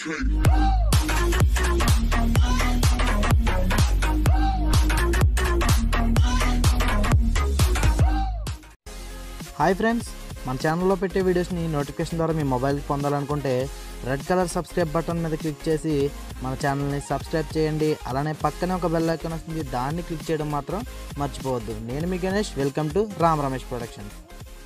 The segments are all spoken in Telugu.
హాయ్ ఫ్రెండ్స్ మన ఛానల్లో పెట్టే వీడియోస్ని నోటిఫికేషన్ ద్వారా మీ మొబైల్కి పొందాలనుకుంటే రెడ్ కలర్ సబ్స్క్రైబ్ బటన్ మీద క్లిక్ చేసి మన ఛానల్ని సబ్స్క్రైబ్ చేయండి అలానే పక్కనే ఒక బెల్ ఐకాన్ వస్తుంది దాన్ని క్లిక్ చేయడం మాత్రం మర్చిపోవద్దు నేను మీ Ganesh welcome to Ram Ramesh productions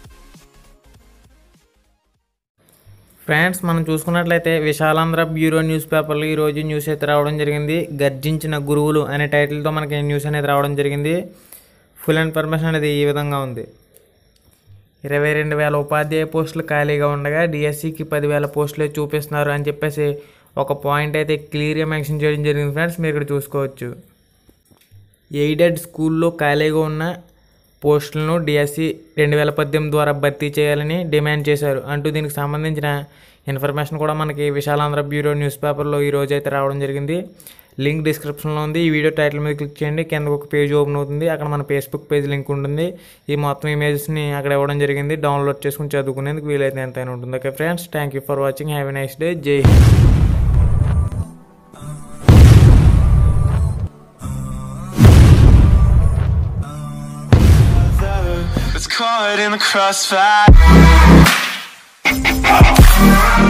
friends మనం చూసుకున్నట్లయితే విశాలాంధ్ర బ్యూరో న్యూస్ పేపర్లో ఈరోజు న్యూస్ అయితే రావడం జరిగింది గర్జించిన గురువులు అనే టైటిల్తో మనకి న్యూస్ అనేది రావడం జరిగింది ఫుల్ ఇన్ఫర్మేషన్ అనేది ఈ విధంగా ఉంది ఇరవై రెండు వేల ఉపాధ్యాయ పోస్టులు ఖాళీగా ఉండగా డిఎస్సికి పదివేల పోస్టులే చూపిస్తున్నారు అని చెప్పేసి ఒక పాయింట్ అయితే క్లియర్గా మెన్షన్ చేయడం జరిగింది ఫ్రెండ్స్ మీరు ఇక్కడ చూసుకోవచ్చు ఎయిడెడ్ స్కూల్లో ఖాళీగా ఉన్న పోస్టులను డిఎస్సి రెండు వేల పద్దెనిమిది ద్వారా భర్తీ చేయాలని డిమాండ్ చేశారు అంటూ దీనికి సంబంధించిన ఇన్ఫర్మేషన్ కూడా మనకి విశాలాంధ్ర బ్యూరో న్యూస్ పేపర్లో ఈ రోజు అయితే రావడం జరిగింది లింక్ డిస్క్రిప్షన్లో ఉంది ఈ వీడియో టైటిల్ మీద క్లిక్ చేయండి కింద ఒక పేజ్ ఓపెన్ అవుతుంది అక్కడ మన ఫేస్బుక్ పేజ్ లింక్ ఉంటుంది ఈ మొత్తం ఇమేజెస్ని అక్కడ ఇవ్వడం జరిగింది డౌన్లోడ్ చేసుకుని చదువుకునేందుకు వీలైతే ఎంతైనా ఉంటుంది okay friends thank you for watching have a nice day Jai Hind It's caught in the crossfire.